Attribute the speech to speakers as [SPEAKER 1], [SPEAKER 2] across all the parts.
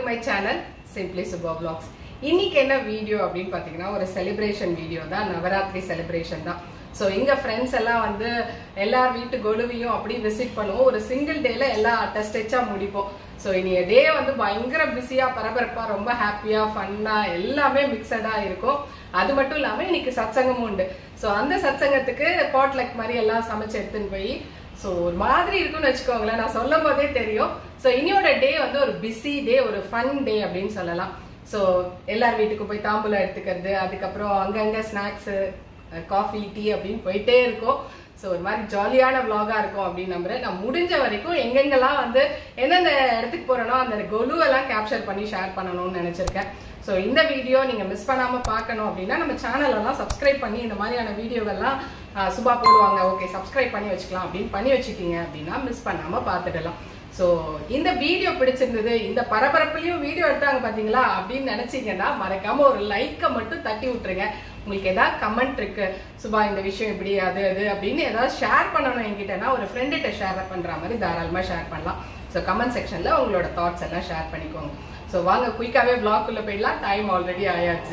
[SPEAKER 1] My channel simply Subha vlogs இன்னைக்கு என்ன video அப்படின்னு பார்த்தீங்கன்னா ஒரு செலிப்ரேஷன் வீடியோ தான் நவராத்திரி செலிப்ரேஷன் தான் ஸோ எங்க ஃப்ரெண்ட்ஸ் எல்லாம் வந்து எல்லார் வீட்டு கொலுவையும் அப்படி விசிட் பண்ணுவோம் ஒரு சிங்கிள் டேல எல்லாம் டெஸ்டா முடிப்போம் ஸோ இனி டே வந்து பயங்கர பிஸியா பரபரப்பா ரொம்ப ஹாப்பியா ஃபன்னா எல்லாமே மிக்சடா இருக்கும் அது மட்டும் இல்லாம இன்னைக்கு சத்சங்கமும் உண்டு ஸோ அந்த சத்சங்கத்துக்கு பாட்லக் மாதிரி எல்லாம் சமைச்சு எடுத்துன்னு போய் ஸோ ஒரு மாதிரி இருக்கும்னு வச்சுக்கோங்களேன் நான் சொல்லும் போதே தெரியும் ஸோ இனியோட டே வந்து ஒரு பிஸி டே ஒரு ஃபன் டே அப்படின்னு சொல்லலாம் ஸோ எல்லார் வீட்டுக்கும் போய் தாம்பூலம் எடுத்துக்கிறது அதுக்கப்புறம் அங்கங்க ஸ்நாக்ஸு காஃபி டீ அப்படின்னு போயிட்டே இருக்கும் ஸோ ஒரு மாதிரி ஜாலியான vlog-ஆ இருக்கும் அப்படின்னு நம்புறேன் நான் முடிஞ்ச வரைக்கும் எங்கெங்கெல்லாம் வந்து எந்தெந்த இடத்துக்கு போறேனோ அந்த கொலுவெல்லாம் கேப்சர் பண்ணி ஷேர் பண்ணணும்னு நினைச்சிருக்கேன் ஸோ இந்த வீடியோ நீங்க மிஸ் பண்ணாம பார்க்கணும் அப்படின்னா நம்ம சேனல் எல்லாம் சப்ஸ்கிரைப் பண்ணி இந்த மாதிரியான வீடியோகள்லாம் ஆஹ், சுபா போடுவாங்க ஓகே சப்ஸ்கிரைப் பண்ணி வச்சுக்கலாம் அப்படின்னு பண்ணி வச்சுட்டீங்க அப்படின்னா மிஸ் பண்ணாம பார்த்துடலாம் ஸோ இந்த வீடியோ பிடிச்சிருந்தது இந்த பரபரப்புலயும் வீடியோ எடுத்தாங்க பாத்தீங்களா அப்படின்னு நினைச்சீங்கன்னா மறக்காம ஒரு லைக்கை மட்டும் தட்டி விட்டுருங்க உங்களுக்கு ஏதாவது கமெண்ட் இருக்கு சுபா இந்த விஷயம் இப்படி அது அது அப்படின்னு ஏதாவது ஷேர் பண்ணணும் என்கிட்டனா ஒரு ஃப்ரெண்டுகிட்ட ஷேர் பண்ற மாதிரி தாராளமா ஷேர் பண்ணலாம் ஸோ கமெண்ட் செக்ஷன்ல உங்களோட தாட்ஸ் எல்லாம் ஷேர் பண்ணிக்கோங்க ஸோ வாங்க குயிக்காவே vlog குள்ள போயிடலாம் டைம் ஆல்ரெடி ஆயாச்சு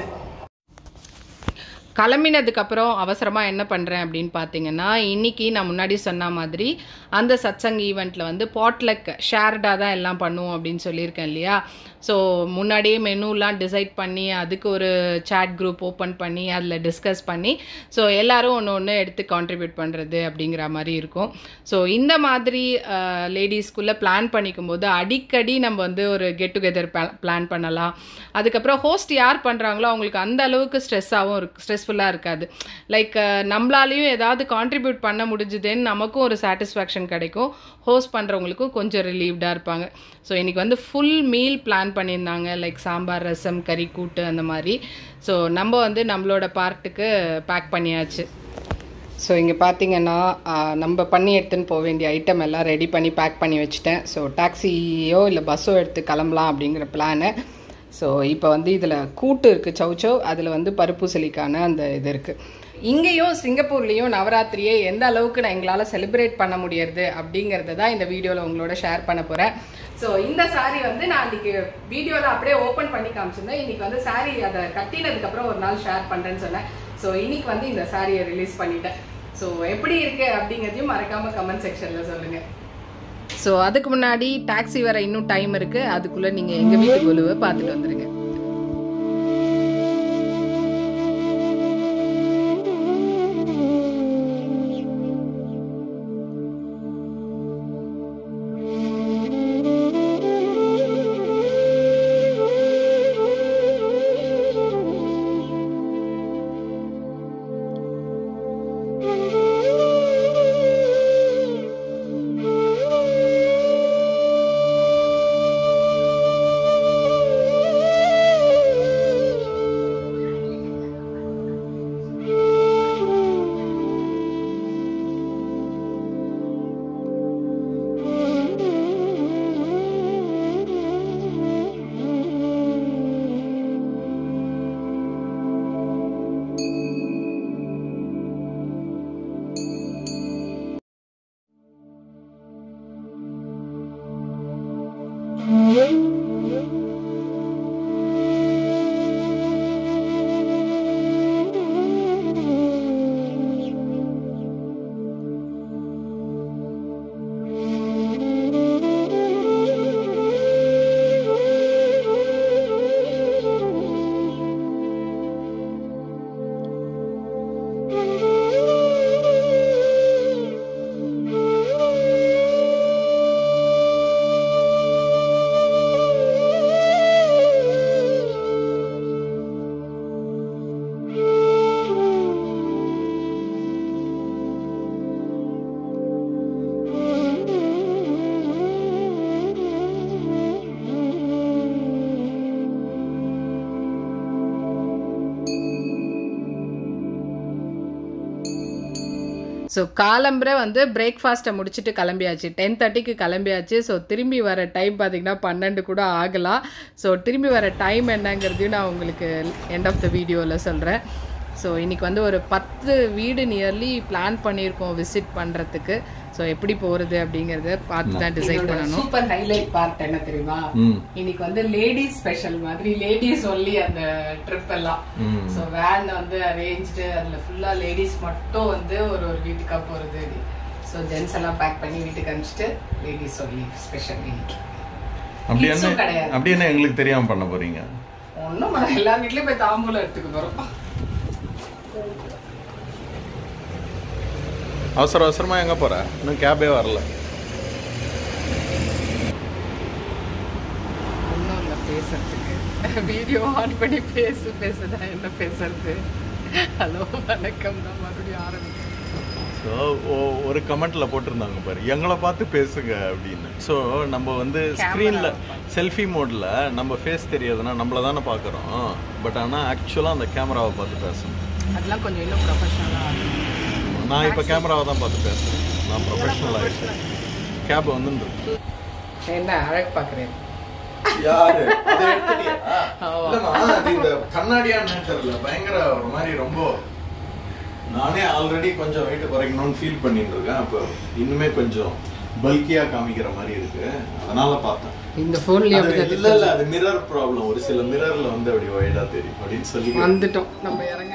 [SPEAKER 1] கிளம்பினதுக்கு அப்புறம் அவசரமாக என்ன பண்ணுறேன் அப்படின்னு பார்த்தீங்கன்னா இன்னைக்கு நான் முன்னாடி சொன்ன மாதிரி அந்த சத்சங் ஈவெண்ட்டில் வந்து பாட்லக் ஷேர்டாக தான் எல்லாம் பண்ணுவோம் அப்படின்னு சொல்லியிருக்கேன் இல்லையா ஸோ முன்னாடியே மெனுலாம் டிசைட் பண்ணி அதுக்கு ஒரு சேட் குரூப் ஓப்பன் பண்ணி அதில் டிஸ்கஸ் பண்ணி ஸோ எல்லாரும் ஒன்று ஒன்று எடுத்து கான்ட்ரிபியூட் பண்ணுறது அப்படிங்கிற மாதிரி இருக்கும் ஸோ இந்த மாதிரி லேடிஸ்க்குள்ளே பிளான் பண்ணிக்கும் போது அடிக்கடி நம்ம வந்து ஒரு கெட் டுகெதர் பிளான் பண்ணலாம் அதுக்கப்புறம் ஹோஸ்ட் யார் பண்ணுறாங்களோ அவங்களுக்கு அந்த அளவுக்கு ஸ்ட்ரெஸ்ஸாகவும் இருக்கு ஸ்ட்ரெஸ்ஃபுல்லாக இருக்காது லைக் நம்மளாலையும் ஏதாவது கான்ட்ரிபியூட் பண்ண முடிஞ்சுதுன்னு நமக்கும் ஒரு சாட்டிஸ்ஃபேக்ஷன் கிடைக்கும் ஹோஸ்ட் பண்ணுறவங்களுக்கும் கொஞ்சம் ரிலீவ்டாக இருப்பாங்க ஸோ இன்றைக்கி வந்து ஃபுல் மீல் பிளான் பண்ணியிருந்தாங்க லைக் சாம்பார் ரசம் கறி கூட்டு அந்த மாதிரி ஸோ நம்ம வந்து நம்மளோட பார்ட்டுக்கு பேக் பண்ணியாச்சு ஸோ இங்கே பார்த்தீங்கன்னா ஆஹ், நம்ம பண்ணி எடுத்துன்னு போக வேண்டிய ஐட்டம் எல்லாம் ரெடி பண்ணி பேக் பண்ணி வச்சுட்டேன் ஸோ டாக்ஸியோ இல்லை பஸ்ஸோ எடுத்து கிளம்பலாம் அப்படிங்கிற பிளானு ஸோ இப்போ வந்து இதில் கூட்டு இருக்குது சௌச்சோ அதில் வந்து பருப்பூசலிக்கான அந்த இது இருக்குது இங்கேயும் சிங்கப்பூர்லேயும் நவராத்திரியை எந்த அளவுக்கு நான் எங்களால் செலிப்ரேட் பண்ண முடியறது அப்படிங்கிறத தான் இந்த வீடியோவில் உங்களோட ஷேர் பண்ண போகிறேன் ஸோ இந்த saree வந்து நான் இன்னைக்கு வீடியோவில் அப்படியே ஓப்பன் பண்ணி காமிச்சிருந்தேன் இன்னைக்கு வந்து saree அதை கட்டினதுக்கப்புறம் ஒரு நாள் ஷேர் பண்ணுறேன்னு சொன்னேன் ஸோ இன்னைக்கு வந்து இந்த சாரியை ரிலீஸ் பண்ணிட்டேன் ஸோ எப்படி இருக்கு அப்படிங்கிறதையும் மறக்காம கமெண்ட் செக்ஷன்ல சொல்லுங்க ஸோ அதுக்கு முன்னாடி டாக்ஸி வர இன்னும் டைம் இருக்கு அதுக்குள்ள நீங்க எங்க வீட்டு குழுவை பார்த்துட்டு வந்துருங்க ஸோ காலம்பரை வந்து பிரேக்ஃபாஸ்ட்டை முடிச்சுட்டு கிளம்பியாச்சு டென் தேர்ட்டிக்கு கிளம்பியாச்சு ஸோ திரும்பி வர டைம் பார்த்தீங்கன்னா பன்னெண்டு கூட ஆகலாம் ஸோ திரும்பி வர டைம் என்னங்கிறதையும் நான் உங்களுக்கு எண்ட் ஆஃப் த வீடியோவில் சொல்கிறேன் ஸோ இன்றைக்கி வந்து ஒரு பத்து வீடு நியர்லி பிளான் பண்ணியிருக்கோம் விசிட் பண்ணுறதுக்கு ஸோ எப்படி போகிறது அப்படிங்கிறத பார்த்து தான் டிசைட் பண்ணணும் சூப்பர் ஹைலைட் பார்ட் என்ன தெரியுமா
[SPEAKER 2] ம்
[SPEAKER 1] இன்னைக்கு வந்து லேடிஸ் ஸ்பெஷல் மாதிரி லேடிஸ் ஒன்லி அந்த ட்ரிப் எல்லாம்
[SPEAKER 2] ம்
[SPEAKER 1] ஸோ வேன் வந்து அரேஞ்சு அதில் ஃபுல்லாக லேடிஸ் மட்டும் வந்து ஒரு ஒரு வீட்டுக்காக போகிறது ஸோ ஜென்ஸ் எல்லாம் பேக் பண்ணி வீட்டுக்கு அனுப்பிச்சிட்டு லேடிஸ் ஒன்லி ஸ்பெஷல் இன்னைக்கு
[SPEAKER 2] அப்படி
[SPEAKER 1] Kids
[SPEAKER 2] என்ன
[SPEAKER 1] உம் கிடையாது.
[SPEAKER 2] அப்படி என்ன எங்களுக்கு தெரியாம பண்ண போறீங்க
[SPEAKER 1] ஒன்றும் எல்லா வீட்லேயும் போய் தாம்பூலம் எடுத்துக்க போகிறோம்
[SPEAKER 2] அவசர அவசரமா எங்க போற இன்னும் கேபே வரல
[SPEAKER 1] ஒன்றும் இல்லை பேசுறதுக்கு வீடியோ ஆன் பண்ணி பேசு பேசுதா என்ன பேசுறது ஹலோ வணக்கம் தான் மறுபடியும் ஆரம்பிக்கிறேன்
[SPEAKER 2] ஸோ ஒரு கமெண்ட்ல போட்டிருந்தாங்க பாரு எங்களை பார்த்து பேசுங்க அப்படின்னு ஸோ நம்ம வந்து ஸ்க்ரீன்ல செல்ஃபி மோட்ல நம்ம ஃபேஸ் தெரியாதுன்னா நம்மள தானே பார்க்குறோம் பட் ஆனால் ஆக்சுவலாக அந்த கேமராவை பார்த்து பேசணும்
[SPEAKER 1] அதெல்லாம் கொஞ்சம் இன்னும் ப்ரொஃபஷனலாக
[SPEAKER 2] நான் இப்போ கேமராவை தான் பார்த்து பேசுறேன் நான் ப்ரொஃபஷனல் ஆகிட்டேன் கேப் வந்துருக்கு
[SPEAKER 1] என்ன அழகு பார்க்குறேன்
[SPEAKER 2] யாரு அதை எடுத்துட்டியா? இல்லம்மா, அது இந்த கண்ணாடியான்னு தெரியல பயங்கர ஒரு மாதிரி ரொம்ப நானே ஆல்ரெடி கொஞ்சம் வெயிட் குறைக்கணும்னு ஃபீல் பண்ணிட்டு இருக்கேன் அப்போ இன்னுமே கொஞ்சம் பல்கியா காமிக்கிற மாதிரி இருக்கு அதனால பார்த்தேன்
[SPEAKER 1] இந்த ஃபோன்லேயே
[SPEAKER 2] அது
[SPEAKER 1] அப்படி
[SPEAKER 2] இல்ல இல்ல அது மிரர் ப்ராப்ளம் ஒரு சில மிரர்ல வந்து அப்படி வைடா தெரியும் அப்படின்னு சொல்லி
[SPEAKER 1] வந்துட்டோம் நம்ம இறங்க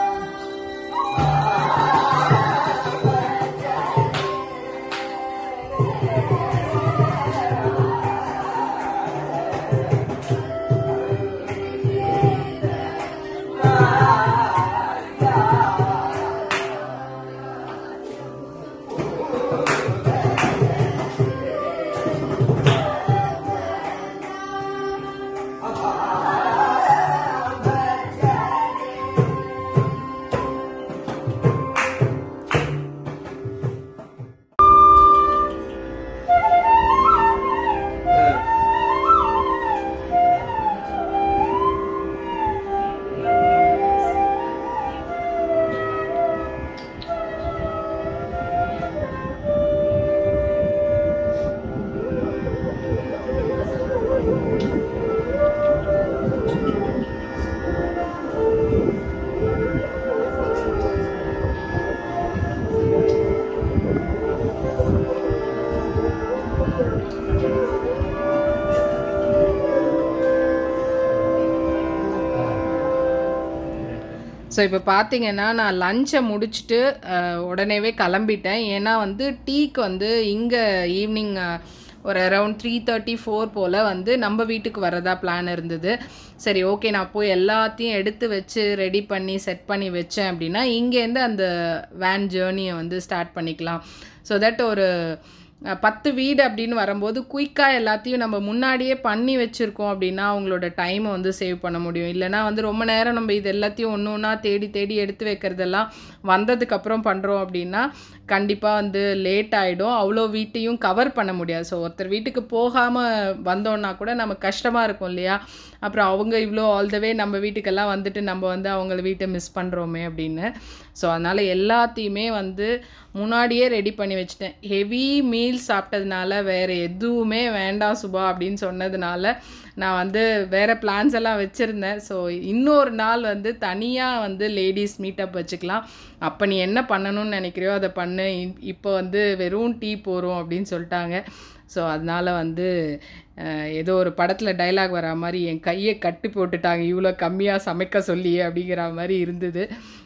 [SPEAKER 1] ஸோ இப்போ பார்த்தீங்கன்னா நான் லஞ்சை முடிச்சுட்டு அஹ், உடனேவே கிளம்பிட்டேன் ஏன்னா வந்து டீக்கு வந்து இங்கே ஈவினிங் ஒரு அரவுண்ட் த்ரீ தேர்ட்டி ஃபோர் போல் வந்து நம்ம வீட்டுக்கு வரதா பிளான் இருந்தது சரி ஓகே நான் போய் எல்லாத்தையும் எடுத்து வச்சு ரெடி பண்ணி செட் பண்ணி வச்சேன் அப்படின்னா இங்கேருந்து அந்த வேன் ஜேர்னியை வந்து ஸ்டார்ட் பண்ணிக்கலாம் ஸோ தட் ஒரு அஹ், பத்து வீடு அப்படின்னு வரும்போது குயிக்காக எல்லாத்தையும் நம்ம முன்னாடியே பண்ணி வச்சுருக்கோம் அப்படின்னா அவங்களோட டைமை வந்து சேவ் பண்ண முடியும் இல்லைனா வந்து ரொம்ப நேரம் நம்ம இது எல்லாத்தையும் ஒன்று ஒன்றா தேடி தேடி எடுத்து வைக்கிறதெல்லாம் வந்ததுக்கப்புறம் பண்ணுறோம் அப்படின்னா கண்டிப்பாக வந்து லேட் ஆகிடும் அவ்வளோ வீட்டையும் கவர் பண்ண முடியாது ஸோ ஒருத்தர் வீட்டுக்கு போகாமல் வந்தோன்னா கூட நமக்கு கஷ்டமாக இருக்கும் இல்லையா அப்புறம் அவங்க இவ்வளோ ஆல் த வே நம்ம வீட்டுக்கெல்லாம் வந்துட்டு நம்ம வந்து அவங்கள வீட்டை மிஸ் பண்ணுறோமே அப்படின்னு ஸோ அதனால் எல்லாத்தையுமே வந்து முன்னாடியே ரெடி பண்ணி வச்சுட்டேன் ஹெவி மீல் சாப்பிட்டதுனால வேறு எதுவுமே வேண்டாம் சுபா அப்படின்னு சொன்னதுனால நான் வந்து வேறு பிளான்ஸ் எல்லாம் வச்சுருந்தேன் ஸோ இன்னொரு நாள் வந்து தனியாக வந்து லேடிஸ் மீட்டப் வச்சுக்கலாம் அப்போ நீ என்ன பண்ணணும்னு நினைக்கிறியோ அதை பண்ணு இ- இப்போ வந்து வெறும் டீ போகிறோம் அப்படின்னு சொல்லிட்டாங்க ஸோ அதனால் வந்து அஹ், ஏதோ ஒரு படத்தில் டைலாக் வரா மாதிரி என் கையை கட்டி போட்டுட்டாங்க இவ்வளோ கம்மியாக சமைக்க சொல்லி அப்படிங்கிற மாதிரி இருந்தது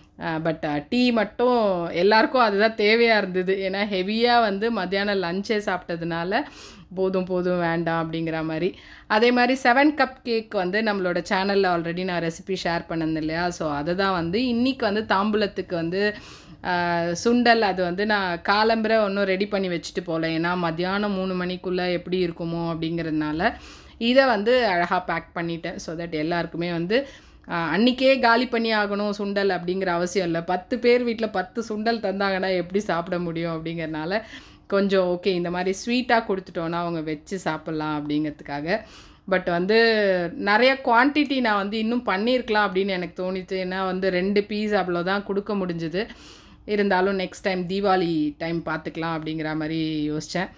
[SPEAKER 1] பட் டீ மட்டும் எல்லாருக்கும் அதுதான் தேவையாக இருந்தது ஏன்னா ஹெவியாக வந்து மத்தியானம் லஞ்சே சாப்பிட்டதுனால போதும் போதும் வேண்டாம் அப்படிங்கிற மாதிரி அதே மாதிரி செவன் கப் கேக் வந்து நம்மளோட சேனலில் ஆல்ரெடி நான் ரெசிபி ஷேர் பண்ணது இல்லையா ஸோ அதை தான் வந்து இன்றைக்கி வந்து தாம்பூலத்துக்கு வந்து ஆஹ், சுண்டல் அது வந்து நான் காலம்பரை ஒன்றும் ரெடி பண்ணி வச்சுட்டு போகல ஏன்னா மத்தியானம் மூணு மணிக்குள்ளே எப்படி இருக்குமோ அப்படிங்கிறதுனால இதை வந்து அழகாக பேக் பண்ணிட்டேன் ஸோ தட் எல்லாருக்குமே வந்து ஆஹ், அன்னிக்கே காலி பண்ணி ஆகணும் சுண்டல் அப்படிங்கிற அவசியம் இல்லை பத்து பேர் வீட்டில் பத்து சுண்டல் தந்தாங்கன்னா எப்படி சாப்பிட முடியும் அப்படிங்கிறனால கொஞ்சம் ஓகே இந்த மாதிரி ஸ்வீட்டாக கொடுத்துட்டோன்னா அவங்க வச்சு சாப்பிட்லாம் அப்படிங்கிறதுக்காக பட் வந்து நிறைய குவான்டிட்டி நான் வந்து இன்னும் பண்ணியிருக்கலாம் அப்படின்னு எனக்கு தோணிச்சு ஏன்னா வந்து ரெண்டு பீஸ் அவ்வளோதான் கொடுக்க முடிஞ்சுது இருந்தாலும் நெக்ஸ்ட் டைம் தீபாவளி டைம் பார்த்துக்கலாம் அப்படிங்கிற மாதிரி யோசித்தேன்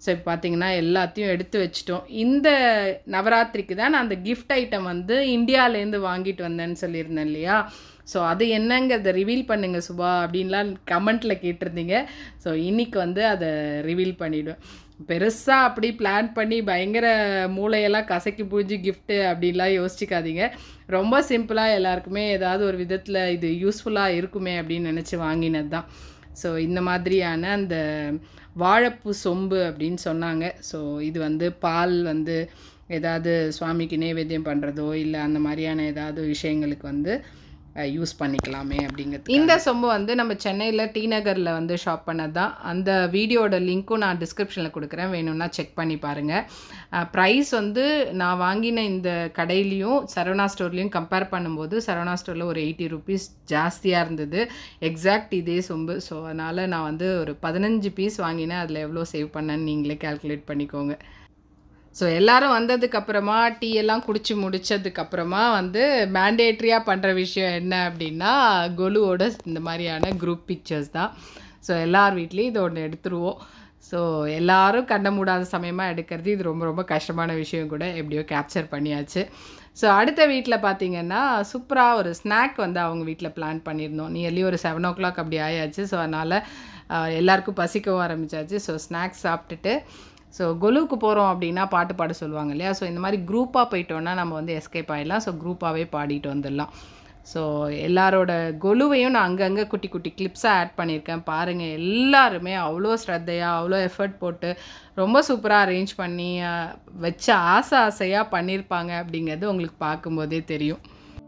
[SPEAKER 1] ஸோ இப்போ பார்த்தீங்கன்னா எல்லாத்தையும் எடுத்து வச்சிட்டோம் இந்த நவராத்திரிக்கு தான் நான் அந்த கிஃப்ட் ஐட்டம் வந்து இந்தியாவிலேருந்து வாங்கிட்டு வந்தேன்னு சொல்லியிருந்தேன் இல்லையா ஸோ அது என்னங்கிறத ரிவீல் பண்ணுங்க சுபா அப்படின்லாம் கமெண்ட்டில் கேட்டிருந்தீங்க ஸோ இன்னைக்கு வந்து அதை ரிவீல் பண்ணிவிடுவேன் பெருசாக அப்படி பிளான் பண்ணி பயங்கர மூளையெல்லாம் கசக்கி புழிஞ்சு கிஃப்ட்டு அப்படின்லாம் யோசிச்சுக்காதீங்க ரொம்ப சிம்பிளாக எல்லாருக்குமே ஏதாவது ஒரு விதத்தில் இது யூஸ்ஃபுல்லாக இருக்குமே அப்படின்னு நினச்சி வாங்கினது தான் ஸோ இந்த மாதிரியான அந்த வாழைப்பூ சொம்பு அப்படின்னு சொன்னாங்க ஸோ இது வந்து பால் வந்து ஏதாவது சுவாமிக்கு நைவேத்தியம் பண்ணுறதோ இல்லை அந்த மாதிரியான ஏதாவது விஷயங்களுக்கு வந்து யூஸ் பண்ணிக்கலாமே அப்படிங்கிறது இந்த சொம்பு வந்து நம்ம சென்னையில் டி நகரில் வந்து ஷாப் பண்ணது தான் அந்த வீடியோட லிங்க்கும் நான் டிஸ்கிரிப்ஷனில் கொடுக்குறேன் வேணும்னா செக் பண்ணி பாருங்கள் ப்ரைஸ் வந்து நான் வாங்கின இந்த கடையிலையும் சரவணா ஸ்டோர்லேயும் கம்பேர் பண்ணும்போது சரவணா ஸ்டோரில் ஒரு எயிட்டி ருபீஸ் ஜாஸ்தியாக இருந்தது எக்ஸாக்ட் இதே சொம்பு ஸோ அதனால் நான் வந்து ஒரு பதினஞ்சு பீஸ் வாங்கினேன் அதில் எவ்வளோ சேவ் பண்ணேன்னு நீங்களே கால்குலேட் பண்ணிக்கோங்க ஸோ எல்லாரும் வந்ததுக்கப்புறமா டீ எல்லாம் குடிச்சு முடிச்சதுக்கப்புறமா வந்து மேண்டேட்ரியாக பண்ணுற விஷயம் என்ன அப்படின்னா கொலுவோட இந்த மாதிரியான குரூப் பிக்சர்ஸ் தான் ஸோ எல்லார் வீட்லேயும் இது ஒன்று எடுத்துருவோம் ஸோ எல்லாரும் கண்ண மூடாத சமயமாக எடுக்கிறது இது ரொம்ப ரொம்ப கஷ்டமான விஷயம் கூட எப்படியோ கேப்சர் பண்ணியாச்சு ஸோ அடுத்த வீட்டில் பார்த்தீங்கன்னா சூப்பராக ஒரு ஸ்நாக் வந்து அவங்க வீட்டில் பிளான் பண்ணியிருந்தோம் நியர்லி ஒரு செவன் ஓ கிளாக் அப்படி ஆயாச்சு ஸோ அதனால் எல்லாருக்கும் பசிக்கவும் ஆரம்பிச்சாச்சு ஸோ ஸ்நாக்ஸ் சாப்பிட்டுட்டு ஸோ கொலுவுக்கு போகிறோம் அப்படின்னா பாட்டு பாட சொல்லுவாங்க இல்லையா ஸோ இந்த மாதிரி குரூப்பாக போயிட்டோன்னா நம்ம வந்து எஸ்கேப் ஆகிடலாம் ஸோ குரூப்பாகவே பாடிட்டு வந்துடலாம் ஸோ எல்லாரோட கொலுவையும் நான் அங்கங்கே குட்டி குட்டி கிளிப்ஸாக ஆட் பண்ணியிருக்கேன் பாருங்கள் எல்லாருமே அவ்வளோ ஸ்ரத்தையாக அவ்வளோ எஃபர்ட் போட்டு ரொம்ப சூப்பராக அரேஞ்ச் பண்ணி அஹ், வச்ச ஆசை ஆசையாக பண்ணியிருப்பாங்க அப்படிங்கிறது உங்களுக்கு பார்க்கும்போதே தெரியும்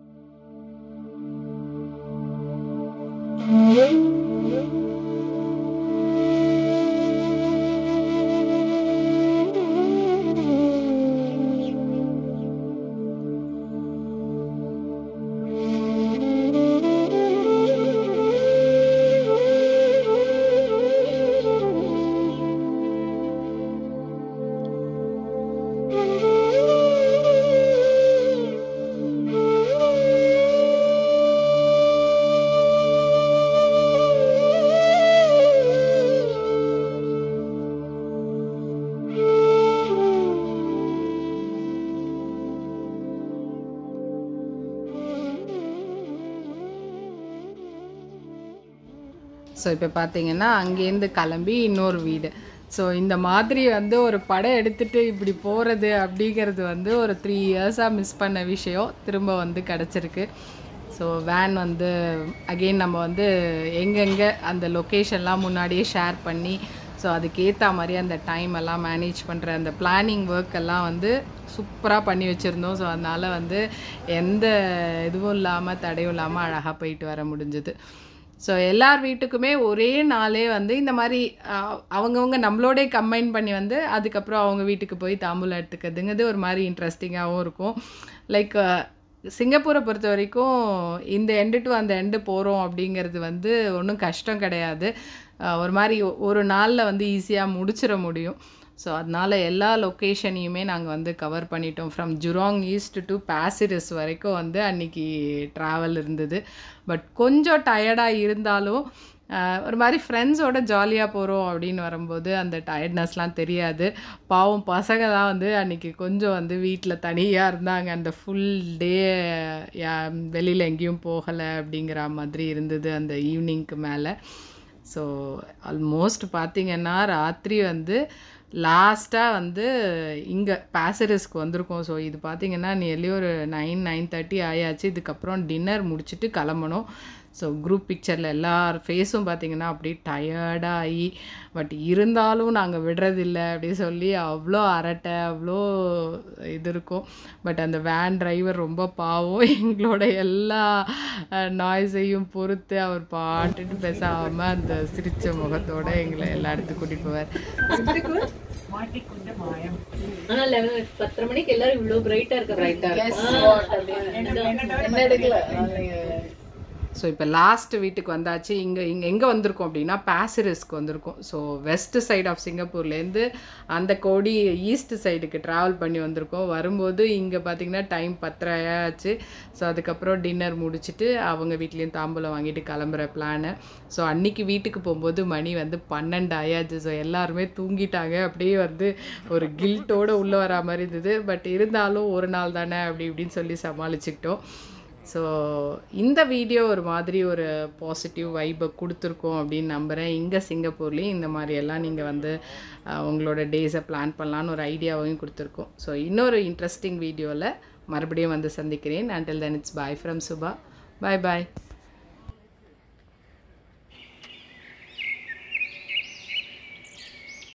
[SPEAKER 1] ஸோ இப்போ பார்த்தீங்கன்னா அங்கேருந்து கிளம்பி இன்னொரு வீடு ஸோ இந்த மாதிரி வந்து ஒரு படம் எடுத்துட்டு இப்படி போகிறது அப்படிங்கிறது வந்து ஒரு த்ரீ இயர்ஸாக மிஸ் பண்ண விஷயம் திரும்ப வந்து கிடச்சிருக்கு ஸோ வேன் வந்து அகெயின் நம்ம வந்து எங்கெங்கே அந்த லொக்கேஷன்லாம் முன்னாடியே ஷேர் பண்ணி ஸோ அதுக்கேற்ற மாதிரி அந்த டைம் எல்லாம் மேனேஜ் பண்ணுற அந்த பிளானிங் ஒர்க் எல்லாம் வந்து சூப்பராக பண்ணி வச்சுருந்தோம் ஸோ அதனால் வந்து எந்த இதுவும் இல்லாமல் தடையும் இல்லாமல் அழகாக போயிட்டு வர முடிஞ்சது ஸோ எல்லார் வீட்டுக்குமே ஒரே நாளே வந்து இந்த மாதிரி அஹ், அவங்கவங்க நம்மளோடே கம்பைன் பண்ணி வந்து அதுக்கப்புறம் அவங்க வீட்டுக்கு போய் தாம்பூலம் எடுத்துக்கிறதுங்கிறது ஒரு மாதிரி இன்ட்ரெஸ்டிங்காகவும் இருக்கும் லைக் சிங்கப்பூரை பொறுத்த வரைக்கும் இந்த எண்டு டு அந்த எண்டு போகிறோம் அப்படிங்கிறது வந்து ஒன்றும் கஷ்டம் கிடையாது அஹ், ஒரு மாதிரி ஒ- ஒரு நாளில் வந்து ஈஸியாக முடிச்சிட முடியும் ஸோ அதனால் எல்லா லொக்கேஷனையுமே நாங்கள் வந்து கவர் பண்ணிட்டோம் from Jurong East to Pasir Ris வரைக்கும் வந்து அன்னைக்கு ட்ராவல் இருந்தது பட் கொஞ்சம் டயர்டாக இருந்தாலும் ஆஹ், ஒரு மாதிரி ஃப்ரெண்ட்ஸோட ஜாலியாக போகிறோம் அப்படின்னு வரும்போது அந்த டயர்ட்னஸ்லாம் தெரியாது பாவம் பசங்க தான் வந்து அன்றைக்கி கொஞ்சம் வந்து வீட்டில் தனியாக இருந்தாங்க அந்த ஃபுல் டே வெளியில் எங்கேயும் போகலை அப்படிங்கிற மாதிரி இருந்தது அந்த ஈவினிங்க்கு மேலே ஸோ ஆல்மோஸ்ட் பார்த்தீங்கன்னா ராத்திரி வந்து லாஸ்ட்டாக வந்து இங்கே பாசரிஸ்க்கு வந்திருக்கோம் ஸோ இது பார்த்தீங்கன்னா நியர்லி ஒரு நைன் நைன் தேர்ட்டி ஆயாச்சு இதுக்கப்புறம் டின்னர் முடிச்சுட்டு கிளம்பணும் ஸோ குரூப் பிக்சரில் எல்லார் ஃபேஸும் பார்த்தீங்கன்னா அப்படியே டயர்டாகி பட் இருந்தாலும் நாங்கள் விடுறதில்ல அப்படி சொல்லி அவ்வளோ அரட்டை அவ்வளோ இது இருக்கும் பட் அந்த வேன் டிரைவர் ரொம்ப பாவம் எங்களோட எல்லா நாய்ஸையும் பொறுத்து அவர் பாட்டுட்டு பேசாமல் அந்த சிரிச்ச முகத்தோட எங்களை எல்லா இடத்துக்கும் கூட்டிகிட்டு போவார்
[SPEAKER 3] ஆனா லெவன் பத்தரை மணிக்கு எல்லாரும் இவ்வளவு பிரைட்டா இருக்க பிரைட்டா
[SPEAKER 1] என்ன எடுக்கல ஸோ இப்போ லாஸ்ட் வீட்டுக்கு வந்தாச்சு இங்கே இங்கே எங்கே வந்திருக்கோம் அப்படின்னா பாசிரிஸ்க்கு வந்திருக்கோம் ஸோ வெஸ்ட் சைடு ஆஃப் சிங்கப்பூர்லேருந்து அந்த கோடி ஈஸ்ட் சைடுக்கு ட்ராவல் பண்ணி வந்திருக்கோம் வரும்போது இங்கே பார்த்தீங்கன்னா டைம் பத்தரை ஆச்சு ஸோ அதுக்கப்புறம் டின்னர் முடிச்சுட்டு அவங்க வீட்லேயும் தாம்பூலம் வாங்கிட்டு கிளம்புற பிளானு ஸோ அன்னைக்கு வீட்டுக்கு போகும்போது மணி வந்து பன்னெண்டு ஆயாச்சு ஸோ எல்லாருமே தூங்கிட்டாங்க அப்படியே வந்து ஒரு கில்ட்டோட உள்ளே வரா மாதிரி இருந்தது பட் இருந்தாலும் ஒரு நாள் தானே அப்படி இப்படின்னு சொல்லி சமாளிச்சுக்கிட்டோம் ஸோ இந்த வீடியோ ஒரு மாதிரி ஒரு பாசிட்டிவ் வைப்பை கொடுத்துருக்கோம் அப்படின்னு நம்புகிறேன் இங்கே சிங்கப்பூர்லேயும் இந்த மாதிரி எல்லாம் நீங்கள் வந்து அஹ், உங்களோட டேஸை பிளான் பண்ணலான்னு ஒரு ஐடியாவையும் கொடுத்துருக்கோம் ஸோ இன்னொரு இன்ட்ரெஸ்டிங் வீடியோவில் மறுபடியும் வந்து சந்திக்கிறேன் until then it's bye from Subha bye bye